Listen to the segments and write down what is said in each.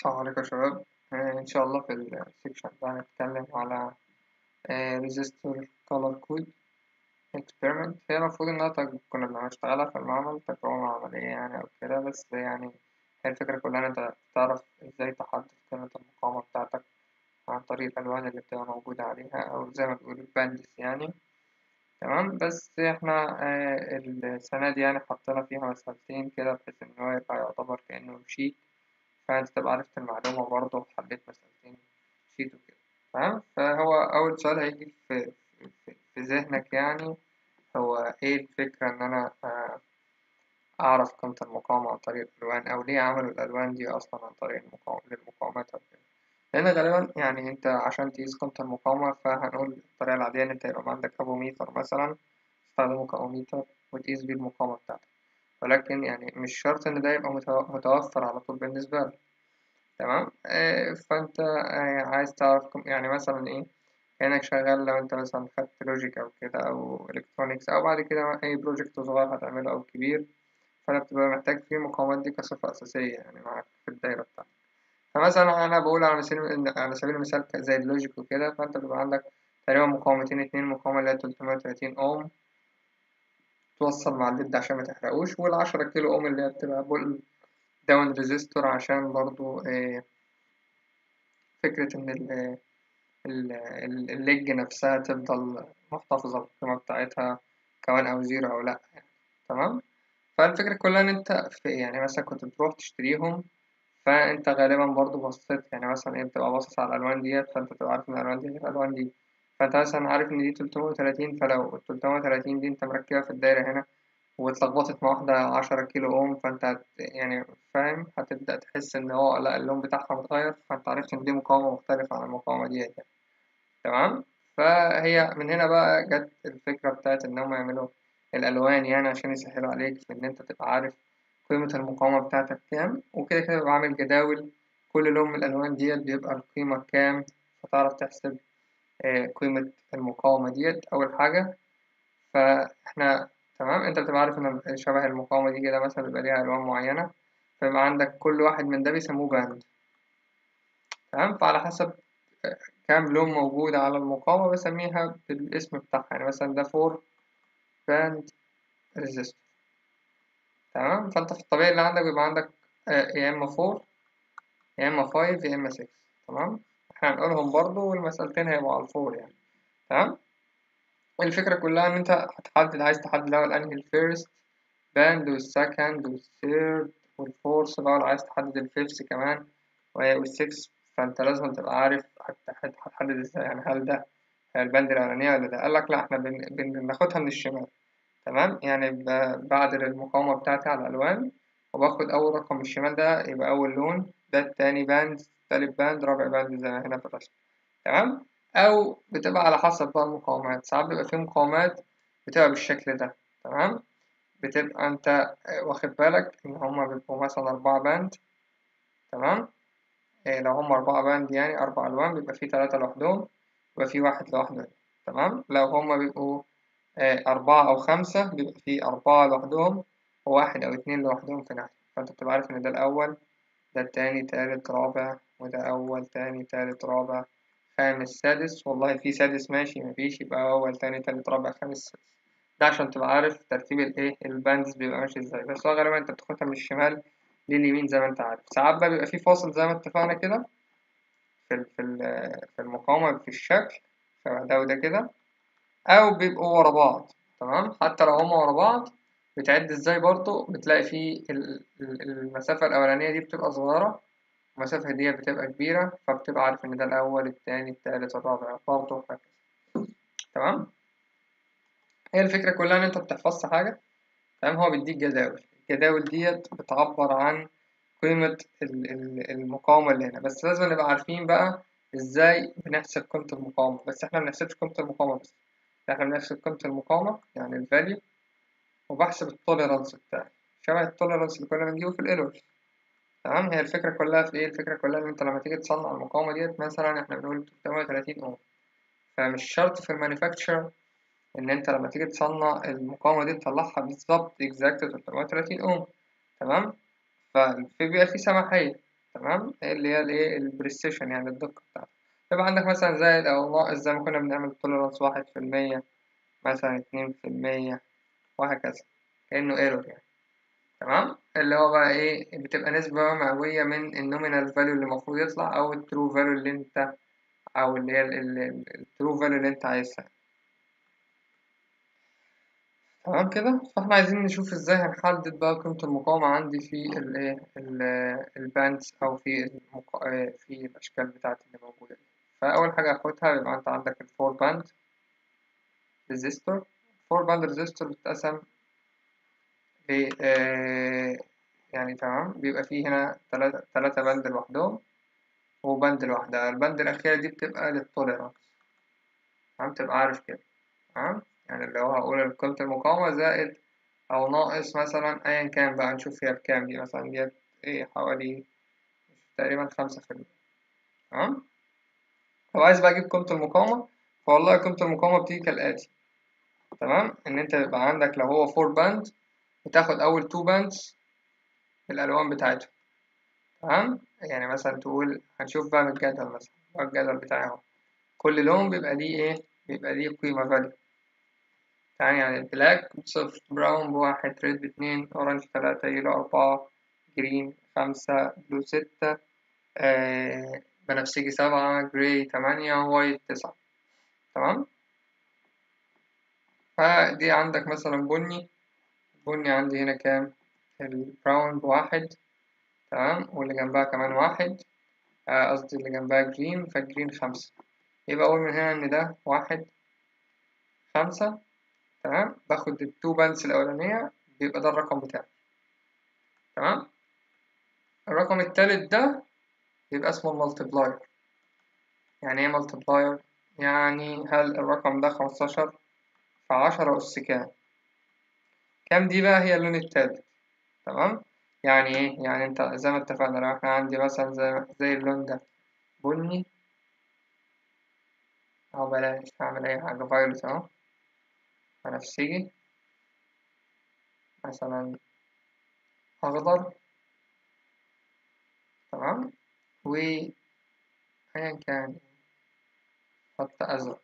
السلام عليكم يا شباب آه، إن شاء الله في السكشن ده هنتكلم على ريزيستور كولر كود اكسبيرمنت هي المفروض إنها تج- كنا بنشتغلها في المعمل تجربة عملية يعني أو كده بس يعني هي الفكرة كلها إن أنت تعرف إزاي تحدد قيمة المقاومة بتاعتك عن طريق الألوان اللي بتبقى موجودة عليها أو زي ما بيقولوا الباندس يعني تمام بس إحنا آه، السنة دي يعني حطينا فيها مسألتين كده بحيث إن هو يبقى يعتبر كأنه شيت فأنت تبقى عرفت المعلومة برضه وحليت مسألتين شيت وكده تمام فهو أول سؤال هيجي في, في, في ذهنك يعني هو إيه الفكرة إن أنا آه، أعرف قيمة المقاومة عن طريق الألوان أو ليه عملوا الألوان دي أصلا عن طريق المقاومة للمقاومات أو كده لأن غالبا يعني أنت عشان تقيس قيمة المقاومة فهنقول الطريقة العادية إن أنت يبقى عندك أبوميتر مثلا تستخدمه كأوميتر وتقيس بيه المقاومة بتاعتك ولكن يعني مش شرط إن ده يبقى متو- متوفر على طول بالنسبة لك تمام آه، فأنت آه، عايز تعرف كم- يعني مثلا إيه كأنك شغال لو أنت مثلا خدت لوجيك أو كده أو إلكترونيكس أو بعد كده أي بروجكت صغير هتعمله أو كبير فأنت بتبقى محتاج فيه المقاومات دي كصفة أساسية يعني معاك في الدايرة بتاعتك فمثلا أنا بقول على سبيل على سبيل المثال زي اللوجيك وكده فأنت بيبقى عندك تقريبا مقاومتين اتنين مقاومة اللي هي 330 أوم توصل مع الليد عشان ما تحرقوش والعشرة كيلو أوم اللي هي بتبقى بول داون ريزيستور عشان برضو آه، فكرة إن ال- ال- ال- الليج نفسها تفضل محتفظة بالقيمة بتاعتها كمان أو زيرو أو لأ يعني. تمام فالفكرة كلها إن أنت في يعني مثلا كنت بتروح تشتريهم فأنت غالبا برضو بصيت يعني مثلا إيه بتبقى باصص على الألوان ديت فأنت تبقى عارف إن الألوان دي غير الألوان دي فأنت مثلا عارف إن دي 330 فلو ال 330 دي أنت مركبها في الدايرة هنا واتلخبطت مع واحدة عشرة كيلو أوم فأنت هت يعني فاهم هتبدأ تحس إن هو لأ اللون بتاعها متغير فأنت عرفت إن دي مقاومة مختلفة عن المقاومة ديت يعني. تمام فهي من هنا بقى جت الفكرة بتاعت إن هم يعملوا الألوان يعني عشان يسهلوا عليك في إن أنت تبقى عارف قيمة المقاومة بتاعتك كام وكده كده بيبقى عامل جداول كل لون من الألوان ديت بيبقى القيمة كام فتعرف تحسب آه، قيمة المقاومة ديت أول حاجة فإحنا تمام أنت بتبقى عارف إن شبه المقاومة دي كده مثلا بيبقى ليها ألوان معينة فيبقى عندك كل واحد من ده بيسموه باند تمام فعلى حسب كام لون موجود على المقاومة بسميها بالاسم بتاعها يعني مثلا ده فور باند ريزيستور تمام فأنت في الطبيعي اللي عندك بيبقى عندك آه، يا إما فور يا إما فايف يا إما سكس تمام احنا هنقولهم برضو والمسألتين هيبقوا على الفور يعني تمام الفكرة كلها إن أنت هتحدد عايز تحدد الأول أنهي الفيرست باند والسكند والثيرد والفورث بقى لو عايز تحدد الفيفث كمان والسكس فأنت لازم تبقى عارف هتحدد هتحدد ازاي يعني هل ده الباند الأولانية ولا ده قالك لأ احنا بن- بن- بناخدها من الشمال تمام يعني ب- بعدل المقاومة بتاعتي على الألوان وباخد أول رقم من الشمال ده يبقى أول لون ده التاني باند تالت باند رابع باند زي ما هنا في الرسم تمام أو بتبقى على حسب بقى المقاومات ساعات بيبقى في مقاومات بتبقى بالشكل ده تمام بتبقى أنت واخد بالك إن هما بيبقوا مثلا أربعة باند تمام إيه لو هما أربعة باند يعني أربع ألوان بيبقى في تلاتة لوحدهم بيبقى في واحد لوحده تمام لو هما بيبقوا آه، أربعة أو خمسة بيبقى في أربعة لوحدهم وواحد أو اتنين لوحدهم في ناحية فأنت بتبقى عارف إن ده الأول ده التاني تالت رابع وده أول تاني تالت رابع خامس سادس والله في سادس ماشي مفيش يبقى أول تاني تالت رابع خامس سادس ده عشان تبقى عارف ترتيب الإيه الباندز بيبقى ماشي إزاي بس هو غالبا أنت بتاخدها من الشمال لليمين زي ما أنت عارف ساعات بقى بيبقى في فاصل زي ما اتفقنا كده في ال- في ال- في المقاومة في الشكل شبه ده وده كده أو بيبقوا ورا بعض تمام حتى لو هما ورا بعض بتعد ازاي برضو بتلاقي في ال- ال- المسافة الأولانية دي بتبقى صغيرة المسافة دي بتبقى كبيرة فبتبقى عارف إن ده الأول التاني التالت الرابع برضه وهكذا تمام هي الفكرة كلها إن أنت بتحفظش حاجة تمام هو بيديك جداول الجداول ديت بتعبر عن قيمة ال- ال- المقاومة اللي هنا بس لازم نبقى عارفين بقى ازاي بنحسب قيمة المقاومة بس احنا منحسبش قيمة المقاومة بس احنا بنحسب قيمة المقاومة يعني الفاليو وبحسب التوليرانس بتاعي شبه التوليرانس اللي كنا بنجيبه في الايرورز تمام هي الفكرة كلها في ايه الفكرة كلها ان انت لما تيجي تصنع المقاومة ديت مثلا احنا بنقول 330 اوم فمش شرط في المانيفاكتشر ان انت لما تيجي تصنع المقاومة دي تطلعها بالظبط exact 330 اوم تمام فبيبقى في سماحية تمام اللي هي الايه البريسيشن يعني الدقة بتاعته يبقى عندك مثلا زائد أو ناقص زي ما كنا بنعمل توليرانس واحد في المية مثلا اتنين في المية وهكذا كأنه ايرور يعني تمام اللي هو بقى ايه بتبقى نسبة مئوية من النومينال فاليو اللي المفروض يطلع أو الترو فاليو اللي انت أو اللي هي الترو فاليو اللي انت عايزها تمام كده فاحنا عايزين نشوف ازاي هنحدد بقى قيمة المقاومة عندي في الايه الباندز او في المقا... في الاشكال بتاعتي اللي موجودة دي فاول حاجة هاخدها يبقى انت عندك الفور باند ريزيستور الفور باند ريزيستور بتتقسم ل يعني تمام بيبقى فيه هنا تلاتة تلاتة باند لوحدهم وباند لوحدها الباند الأخيرة دي بتبقى للتوليرانس تمام تبقى عارف كده تمام يعني اللي هو هقول قيمة المقاومة زائد أو ناقص مثلا أيا كان بقى نشوف فيها بكام دي مثلا ديت إيه حوالي تقريبا خمسة في المية تمام لو عايز بقى أجيب قيمة المقاومة فوالله قيمة المقاومة بتيجي كالآتي تمام إن أنت يبقى عندك لو هو فور باند بتاخد أول تو باندز بالألوان بتاعتهم تمام يعني مثلا تقول هنشوف بقى من الجدول مثلا الجدول بتاعي أهو كل لون بيبقى ليه إيه بيبقى ليه قيمة فاليو يعني يعني البلاك بصفر براون بواحد ريد باتنين أورنج تلاتة يلو أربعة جرين خمسة بلو ستة آه بنفسجي سبعة جراي تمانية وايت تسعة تمام فدي عندك مثلا بني بني عندي هنا كام البراون بواحد تمام واللي جنبها كمان واحد قصدي آه اللي جنبها جرين فالجرين خمسة يبقى أقول من هنا إن ده واحد خمسة تمام باخد التو باندز الأولانية بيبقى ده الرقم بتاعي تمام الرقم التالت ده بيبقى اسمه المالتبلاير يعني ايه مالتبلاير يعني هل الرقم ده خمستاشر في عشرة أس كام كام دي بقى هي اللون التالت تمام يعني ايه يعني انت زي ما اتفقنا لو احنا عندي مثلا زي زي اللون ده بني أو بلاش هعمل أي حاجة فايولت أهو بنفسجي مثلا أخضر تمام و أيا كان حتى أزرق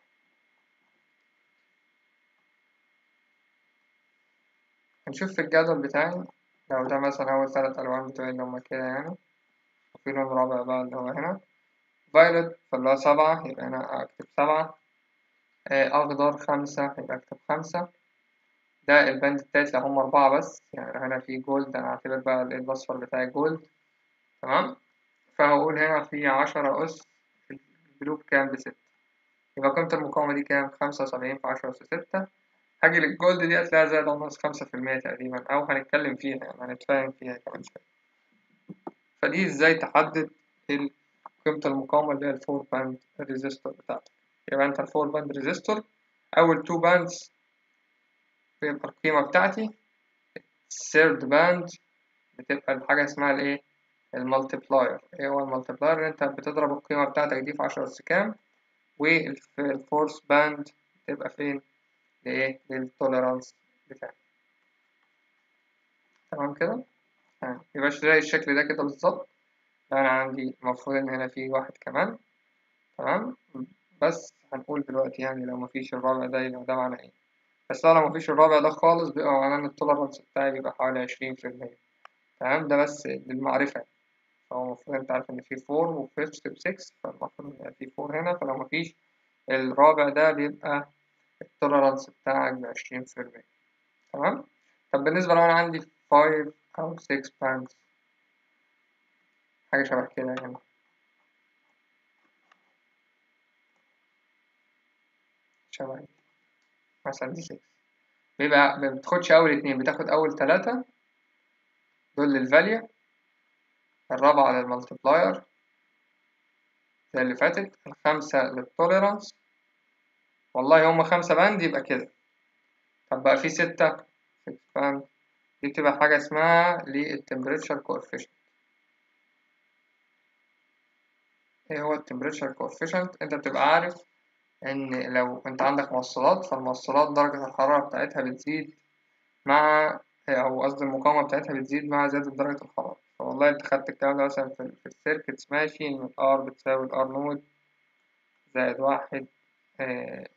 هنشوف في الجدول بتاعي لو ده مثلا أول ثلاث ألوان بتوعي اللي هما كده يعني وفي لون رابع بقى اللي هو هنا فايلوت فاللي هو سبعة يبقى أنا أكتب سبعة أخضر خمسة يبقى أكتب خمسة ده الباند التالت لو هم أربعة بس يعني هنا في جولد أنا هعتبر بقى الأصفر بتاعي جولد تمام فهقول هنا في عشرة أس البلو بكام بستة يبقى قيمة المقاومة دي كام خمسة وسبعين في عشرة أس ستة هاجي للجولد دي هتلاقيها زائد أو ناقص خمسة في المية تقريبا أو هنتكلم فيها يعني هنتفاهم فيها كمان شوية فدي إزاي تحدد قيمة المقاومة اللي هي الفور باند ريزيستور بتاعتك يبقى أنت الفور باند ريزيستور أول تو باندز بيبقى القيمة بتاعتي الثيرد باند بتبقى الحاجة اسمها الإيه المالتبلاير إيه هو المالتبلاير إن أنت بتضرب القيمة بتاعتك دي في عشرة أس كام والفورس باند تبقى فين لإيه للتوليرانس بتاعك تمام كده يعني يبقى زي الشكل ده كده بالظبط أنا عندي المفروض إن هنا في واحد كمان تمام بس هنقول دلوقتي يعني لو مفيش الرابع ده يبقى ده معناه إيه بس لو مفيش الرابع ده خالص بيبقى معناه إن التوليرانس بتاعي بيبقى حوالي عشرين في المية تمام ده بس للمعرفة فهو المفروض أنت عارف إن في فور وفيفت بسكس فالمفروض إن في فور هنا فلو مفيش الرابع ده بيبقى التوليرانس بتاعك بعشرين في المية تمام طب بالنسبة لو أنا عندي فايف أو سكس باندز حاجة شبه كده يعني شبه مثلا دي 6 بيبقى ما بتاخدش أول اتنين بتاخد أول تلاتة دول للفاليو الرابعة للمالتبلاير زي اللي فاتت الخمسة للتوليرانس والله هما خمسة باند يبقى كده طب بقى في ستة ست باند دي بتبقى حاجة اسمها للتمبريتشر كوفيشنت ايه هو التمبريتشر كوفيشنت انت بتبقى عارف ان لو انت عندك موصلات فالموصلات درجة الحرارة بتاعتها بتزيد مع او قصدي المقاومة بتاعتها بتزيد مع زيادة درجة الحرارة فوالله والله انت خدت الكلام ده مثلا في, في السيركتس ماشي ان الار بتساوي الار نود زائد واحد آه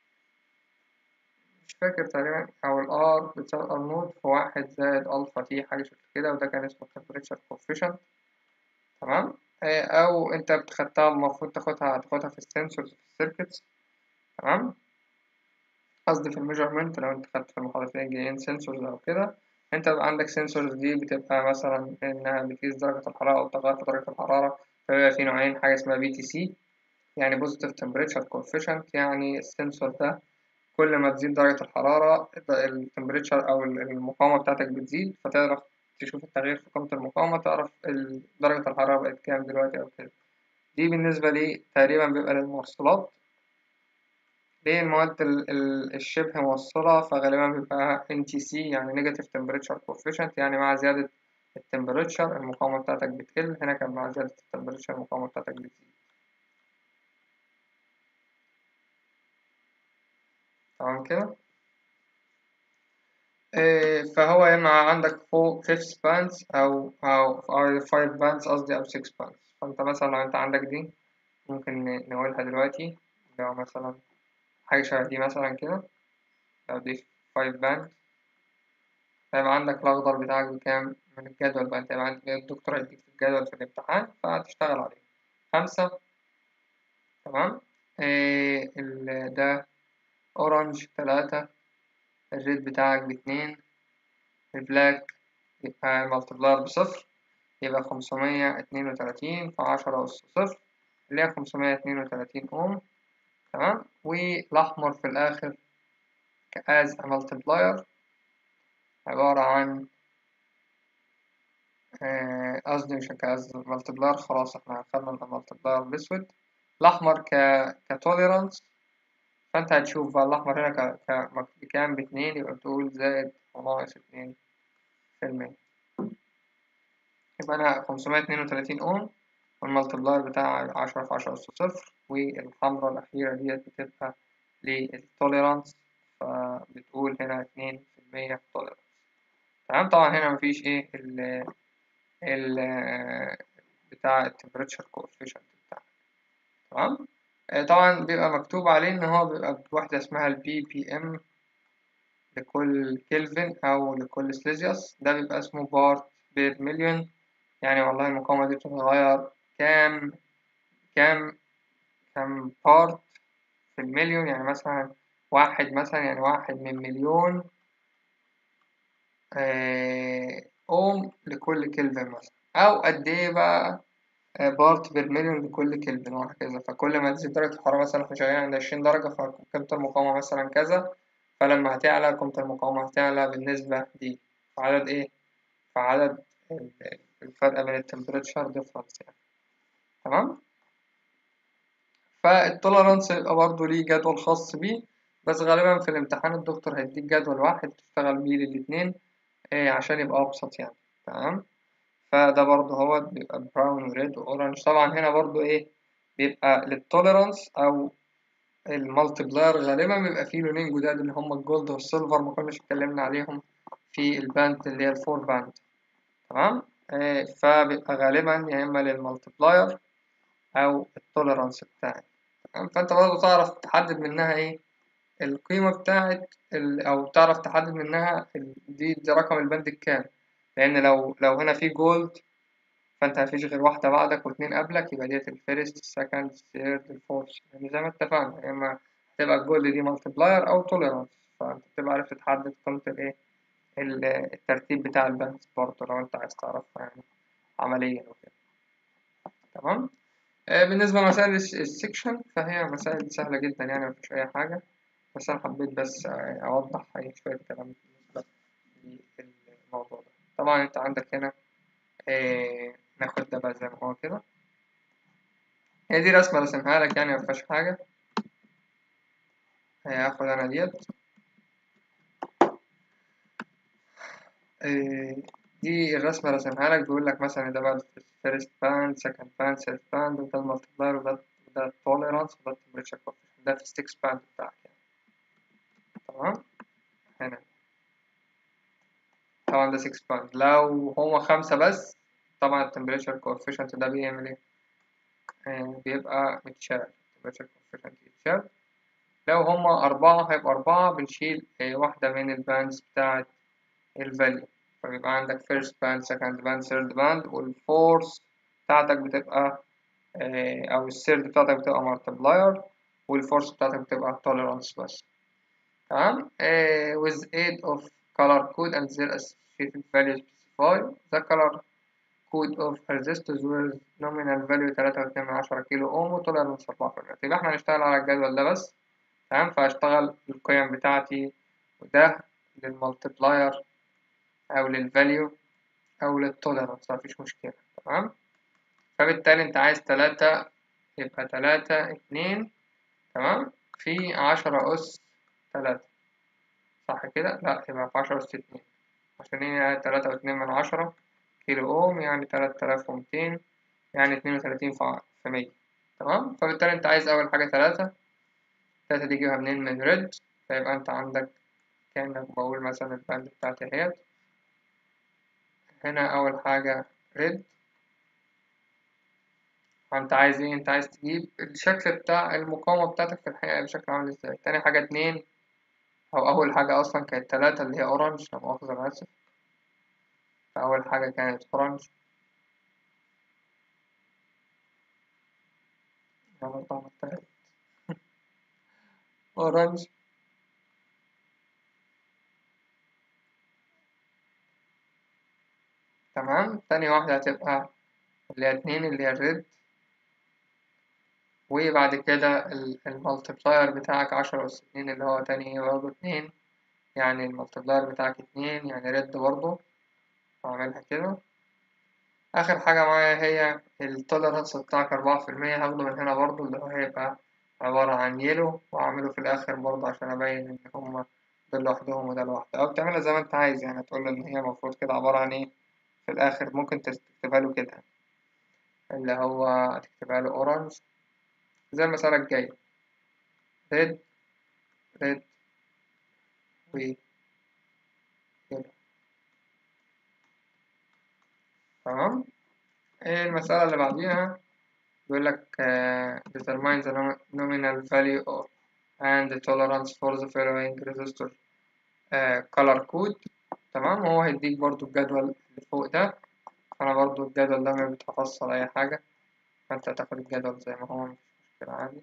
مش فاكر تقريبا او الار بتساوي الار نود في واحد زائد الفا تي حاجة شكل كده وده كان اسمه temperature coefficient تمام آه او انت بتخدتها المفروض تاخدها هتاخدها في السنسورز في السيركتس تمام قصدي في الميجرمنت لو انت خدت في المحاضرتين جايين سنسورز او كده انت بيبقى عندك سنسورز دي بتبقى مثلا انها بتقيس درجة الحرارة او تغير في درجة الحرارة فبيبقى في نوعين حاجة اسمها بي تي سي يعني بوزيتيف تمبريتشر كوفيشنت يعني السنسور ده كل ما تزيد درجة الحرارة التمبريتشر او المقاومة بتاعتك بتزيد فتعرف تشوف التغيير في قيمة المقاومة تعرف درجة الحرارة بقت كام دلوقتي او كده دي بالنسبة لي تقريبا بيبقى للموصلات ليه المواد ال ال الشبه موصلة فغالبا بيبقى NTC يعني Negative Temperature Coefficient يعني مع زيادة التمبريتشر المقاومة بتاعتك بتقل هنا كان مع زيادة التمبريتشر المقاومة بتاعتك بتزيد تمام كده إيه فهو يا إما عندك فوق 5 bands أو أو 5 bands قصدي أو 6 bands فأنت مثلا لو أنت عندك دي ممكن نقولها دلوقتي لو مثلا حاجة شبه دي مثلا كده لو دي فايف باند هيبقى عندك الأخضر بتاعك بكام من الجدول بقى انت عندك الدكتور هيديك في الجدول في الامتحان فهتشتغل عليه خمسة تمام إيه ده أورنج تلاتة الريد بتاعك باتنين البلاك يبقى ملتبلاير بصفر يبقى خمسمية اتنين وتلاتين في عشرة أس صفر اللي هي خمسمية اتنين وتلاتين أوم تمام والأحمر في الآخر كأز multiplier عبارة عن قصدي مش كأز multiplier خلاص احنا أخدنا المالتبلاير الأسود الأحمر ك كتوليرانس فأنت هتشوف بقى الأحمر هنا ك... ك... بكام باتنين يبقى بتقول زائد وناقص اتنين في المية يبقى أنا خمسمية اتنين وتلاتين أوم والمالتبلاير بتاع عشرة في عشرة أس صفر والحمراء الأخيرة ديت بتبقى للتوليرانس فبتقول هنا اتنين في المية توليرانس تمام طبعا هنا مفيش ايه ال ال بتاع التمبريتشر كوفيشنت بتاعك تمام طبعا بيبقى مكتوب عليه إن هو بيبقى بوحدة اسمها البي بي ام لكل كلفن أو لكل سليزيوس ده بيبقى اسمه بارت بير مليون يعني والله المقاومة دي بتتغير كام كام كام بارت في المليون يعني مثلا واحد مثلا يعني واحد من مليون أوم لكل كلفن مثلا أو قد إيه بقى بارت بير مليون لكل كلفن وهكذا فكل ما تزيد درجة الحرارة مثلا احنا شغالين عند عشرين درجة فقيمة المقاومة مثلا كذا فلما هتعلى قيمة المقاومة هتعلى بالنسبة دي في عدد إيه؟ في عدد الفرق بين التمبريتشر ديفرنس يعني تمام؟ فالتولرانس يبقى برضه ليه جدول خاص بيه بس غالبا في الامتحان الدكتور هيديك جدول واحد تشتغل بيه للاتنين إيه عشان يبقى أبسط يعني تمام فده برضه هو بيبقى براون وريد وأورنج طبعا هنا برضه إيه بيبقى للتوليرانس أو المالتبلاير غالبا بيبقى فيه لونين جداد اللي هما الجولد والسيلفر ما كناش اتكلمنا عليهم في الباند اللي هي الفور باند تمام إيه فبيبقى غالبا يا إما للمالتبلاير أو التوليرانس بتاعي تمام فأنت برضه تعرف تحدد منها إيه القيمة بتاعت أو تعرف تحدد منها دي, دي رقم البند الكام لأن لو لو هنا في جولد فأنت مفيش غير واحدة بعدك واتنين قبلك يبقى ديت الفيرست السكند الثيرد الفورث يعني زي ما اتفقنا يا إما تبقى الجولد دي مالتبلاير أو توليرانس فأنت تبقى عارف تحدد قيمة الإيه الترتيب بتاع البند برضه لو أنت عايز تعرفها يعني عمليا وكده تمام بالنسبة لمسائل السكشن فهي مسائل سهلة جدا يعني مفيش أي حاجة بس أنا حبيت بس أوضح أي شوية كلام بالنسبة للموضوع ده طبعا أنت عندك هنا إيه ناخد ده بقى زي ما هو كده هي دي رسمة رسمها لك يعني مفيهاش حاجة هاخد أنا ديت إيه دي الرسمة رسمها لك بيقول لك مثلا ده بقى الفيرست باند سكند باند ثيرد باند وده المالتبلاير وده ده التوليرانس وده التمبريتشر كوفيشنت ده في السكس باند بتاعك يعني تمام هنا طبعا ده 6 باند لو هما خمسة بس طبعا التمبريتشر كوفيشنت ده بيعمل ايه؟ آه بيبقى متشال التمبريتشر كوفيشنت يتشال لو هما أربعة هيبقى أربعة بنشيل آه واحدة من الباندز بتاعة الفاليو فبيبقى عندك first band second band third band والفورس بتاعتك بتبقى آه أو الثيرد بتاعتك بتبقى multiplier والفورس بتاعتك بتبقى tolerance بس تمام آه with aid of color code and their associated value specified the color code of resistors with nominal value 3.2 كيلو أوم و tolerance 4% يبقى احنا هنشتغل على الجدول ده بس تمام فهشتغل القيم بتاعتي وده للمالتبلاير أو للفاليو أو للتوليرانس مفيش مشكلة تمام فبالتالي أنت عايز تلاتة يبقى تلاتة اتنين تمام في عشرة أس تلاتة صح كده؟ لأ يبقى في عشرة أس اتنين عشان هي تلاتة واتنين من عشرة كيلو أوم يعني تلات آلاف ومتين يعني اتنين وتلاتين في مية تمام فبالتالي أنت عايز أول حاجة تلاتة تلاتة دي تجيبها منين من ريد فيبقى أنت عندك كأنك بقول مثلا الباند بتاعتي اهيت هنا أول حاجة ريد فأنت عايز إيه؟ أنت عايز تجيب الشكل بتاع المقاومة بتاعتك في الحقيقة بشكل عامل إزاي تاني حاجة اتنين أو أول حاجة أصلا كانت تلاتة اللي هي أورنج لا مؤاخذة أنا آسف أول حاجة كانت أورنج أورنج تمام تاني واحدة هتبقى اللي هي اتنين اللي هي الريد وبعد كده المالتبلاير بتاعك عشرة أس اتنين اللي هو تاني برضه اتنين يعني المالتبلاير بتاعك اتنين يعني ريد برضه هعملها كده آخر حاجة معايا هي التوليرانس بتاعك أربعة في المية هاخده من هنا برضه اللي هو هيبقى عبارة عن يلو وأعمله في الآخر برضه عشان أبين إن هما ده لوحدهم وده لوحده أو تعملها زي ما أنت عايز يعني تقول إن هي المفروض كده عبارة عن إيه في الآخر ممكن تكتبها له كده اللي هو هتكتبها له أورنج زي المسألة الجاية ريد ريد و يلو تمام المسألة اللي بعديها بيقول لك uh, determine the nominal value of and the tolerance for the following resistor uh, color code تمام وهو هيديك برضو الجدول اللي فوق ده أنا برضو الجدول ده ما بيتفصل أي حاجة فأنت هتاخد الجدول زي ما هو مفيش مشكلة عادي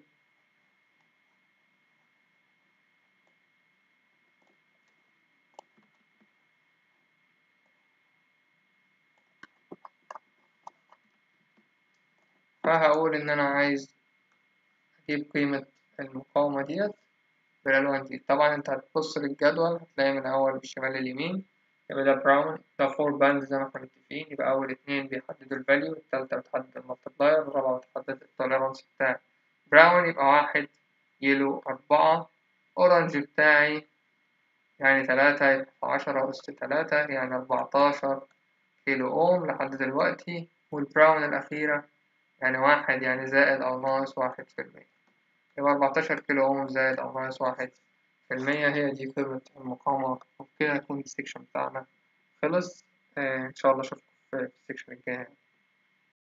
فهقول إن أنا عايز أجيب قيمة المقاومة ديت بالألوان دي طبعا أنت هتبص للجدول هتلاقي من أول الشمال لليمين يبقى ده براون ده فور باند زي ما احنا متفقين يبقى أول اتنين بيحددوا الفاليو التالتة بتحدد الملتبلاير الرابعة بتحدد التوليرانس بتاعي براون يبقى واحد يلو أربعة أورنج بتاعي يعني تلاتة يبقى عشرة أس تلاتة يعني أربعتاشر كيلو أوم لحد دلوقتي والبراون الأخيرة يعني واحد يعني زائد أو ناقص واحد في المية يبقى أربعتاشر كيلو أوم زائد أو ناقص واحد في المية هي دي قيمة المقاومة وبكده يكون السكشن بتاعنا خلص آه إن شاء الله أشوفكم في السكشن الجاي